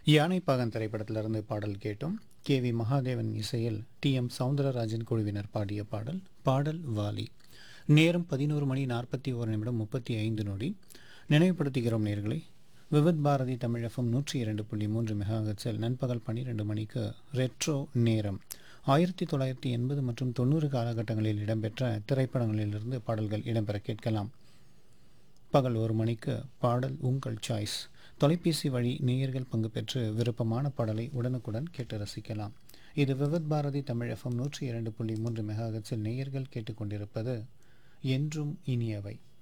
யானைப்பாகன் திரைப்படத்திலிருந்து பாடல் கேட்டோம் கே வி மகாதேவன் இசையில் டி எம் சவுந்தரராஜன் குழுவினர் பாடிய பாடல் பாடல் வாலி நேரம் பதினோரு மணி நாற்பத்தி ஒரு நிமிடம் முப்பத்தி ஐந்து நொடி நினைவுபடுத்துகிறோம் நேர்களை விவித் பாரதி தமிழகம் நூற்றி இரண்டு புள்ளி மூன்று மெகாஹெட்ஸில் நண்பகல் பன்னிரெண்டு மணிக்கு ரெட்ரோ நேரம் ஆயிரத்தி தொள்ளாயிரத்தி எண்பது மற்றும் தொண்ணூறு காலகட்டங்களில் இடம்பெற்ற திரைப்படங்களிலிருந்து பாடல்கள் இடம்பெற கேட்கலாம் பகல் ஒரு மணிக்கு பாடல் உங்கள் சாய்ஸ் தொலைபேசி வழி நேயர்கள் பங்கு பெற்று விருப்பமான பாடலை உடனுக்குடன் கேட்டு ரசிக்கலாம் இது விவித் பாரதி தமிழ் எஃப்எம் நூற்றி இரண்டு புள்ளி மூன்று மெகாஹெட்ஸில் நேயர்கள் கேட்டுக்கொண்டிருப்பது என்றும் இனியவை